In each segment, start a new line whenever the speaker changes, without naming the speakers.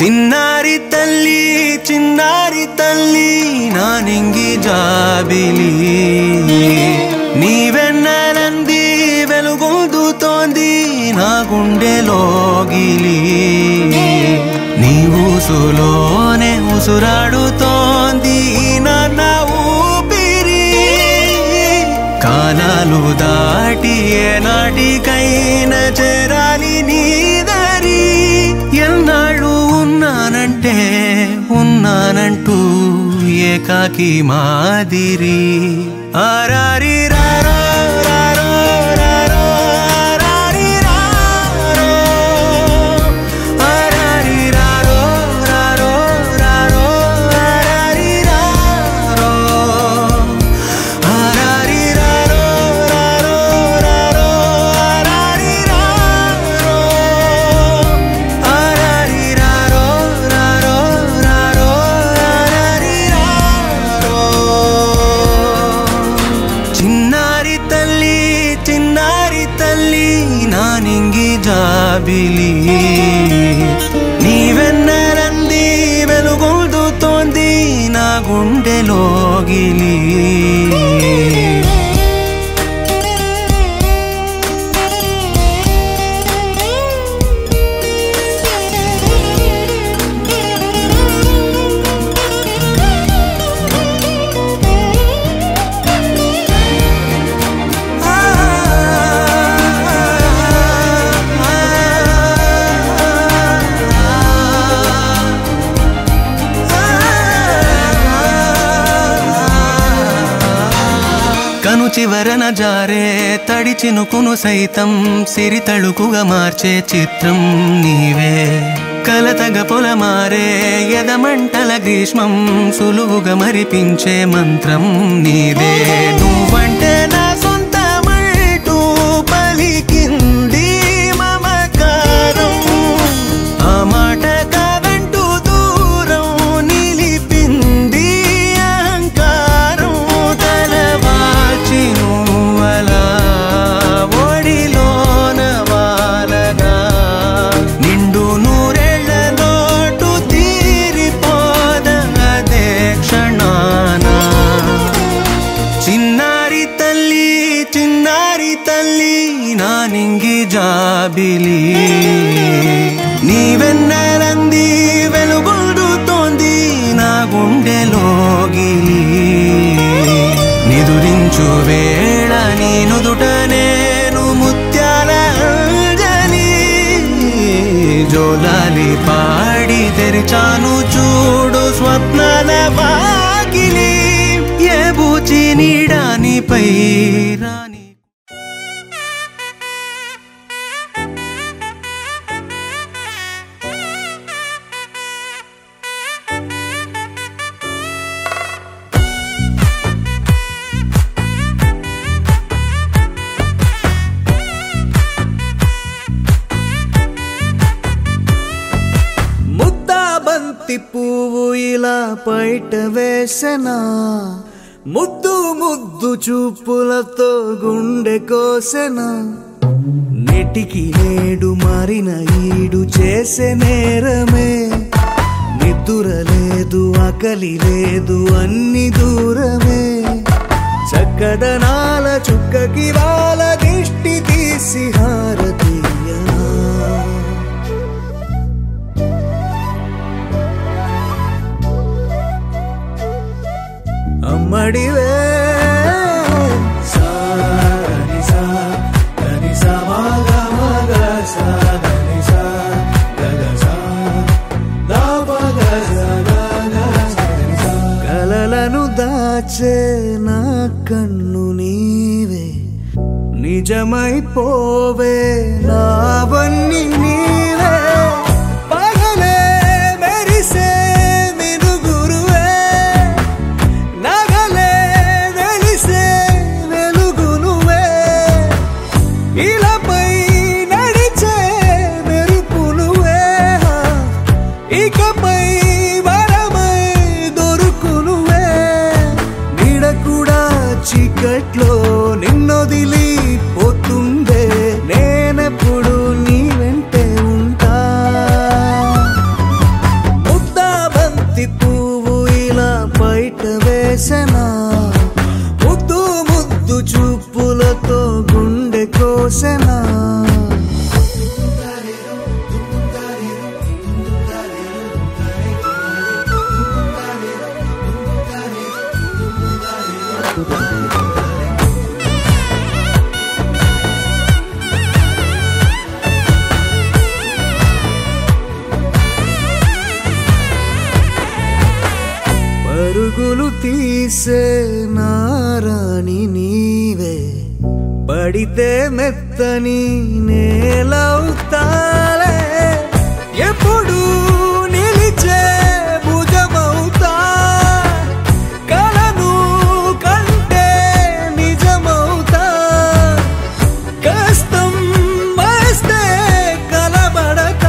చిన్నారి తల్లి చిన్నారి తల్లి నా నింగి జాబిలి నీవెన్నలంది వెలుగొందుతోంది నా గుండెలోగిలి నీ ఊసులోనే ఉసురాడుతోంది నా ఊపిరి కాలాలు దాటి ఏనాటికైనా చేరాలి నీ దారి ఎన్నాళ్ళు ఉన్నానంటే ఉన్నానంటూ ఏకాకి మాదిరి ఆరారి రారో రారో రారో ఆరారి రారో ఆరారి రారో రారో రారో ఆరారి రారో ఆరారి రారో రారో రారో ఆరారి రారో ఆరారి రారో రారో రారో ఆరారి రారో చిన్నారి తల్లి చిన్నారి తల్లి నా నింగి జాబిలి నీవెన్నరంది వెలుగొందుతోంది నా గుండెలోగిలి కను చివరన జారే తడి చినుకును సైతం సిరి తళుకుగా మార్చే చిత్రం నీవే కలతగ పొలమారే ఎదమంటల గ్రీష్మం సులువుగా మరిపించే మంత్రం నీదే నువ్వంటే నా సొంతమంటూ పలికింది మమకారం ఆ మాట కాదంటూ దూరం నిలిపింది అహంకారం తలవాచి నువ్వలా ఒడిలోన వాలగా నిండు నూరేళ్ల లోటు తీరిపోదదే క్షణానా చిన్నారి తల్లి చిన్నారి తల్లి నా నింగి జాబిలి నీవెన్నరంది వెలుగొందుతోంది నా గుండెలోగిలి నిదురించు వేళ నీ నుదుట నేను ముత్యాల అంజలి జోలాలి పాడి తెరిచాను చూడు స్వప్నాల వాకిలి ఏ బూచి నీడానిపై రాని
ముద్దా బంతి పువ్వు ఇలా బయట వేసెనా ముద్దు ముద్దు చూపులతో గుండె కోసెనా నెటికి నేడు మారిన ఈడు చేసే నేరమే నిద్దుర లేదు ఆకలి లేదు అన్ని దూరమే చక్కదనాల చుక్కకి వాళ్ళ దిష్టి తీసి హారతీయనా అమ్మడివే కలలను దాచే నా కన్ను నీవే నిజమైపోవే నావన్నీ నీవే పగలే మెరిసే మినుగురువే నగలే వెలిసే వెలుగునువే ఇలాపై నడిచే మెరుపునువే ఇకపై వరమై దొరుకునువే నీడ కూడా చీకట్లో నిన్నొదిలి పోతుందే నేనెప్పుడు నీ వెంటే చూపులతో గుండె కోసెనా పరుగులు తీసే నారాణి నీవే పడితే మెత్తని నేలవుతాలే ఎప్పుడు నిలిచే భుజమవుతా కలను కంటే నిజమవుతా కష్టం వస్తే కలబడక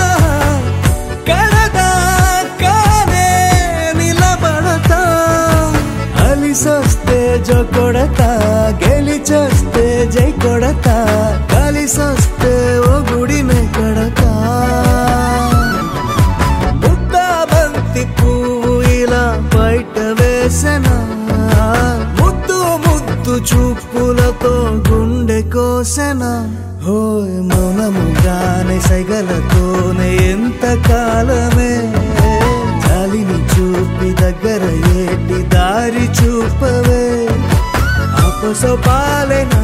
కడదాకానే నిలబడతా అలిసొస్తే జో కొడతా గెలిచొస్తే జై కొడతా కలిసొస్తే ఓ గుడినే కడతా ముద్దా బంతి పువ్వు ఇలా బయట వేసెనా ముద్దు ముద్దు చూపులతో గుండె కోసెనా హోయ్ మౌనముగానే సైగలతోనే ఎంత కాలమే జాలిని చూపి దగ్గర ఏటి దారి చూపవే అపసపాలెనా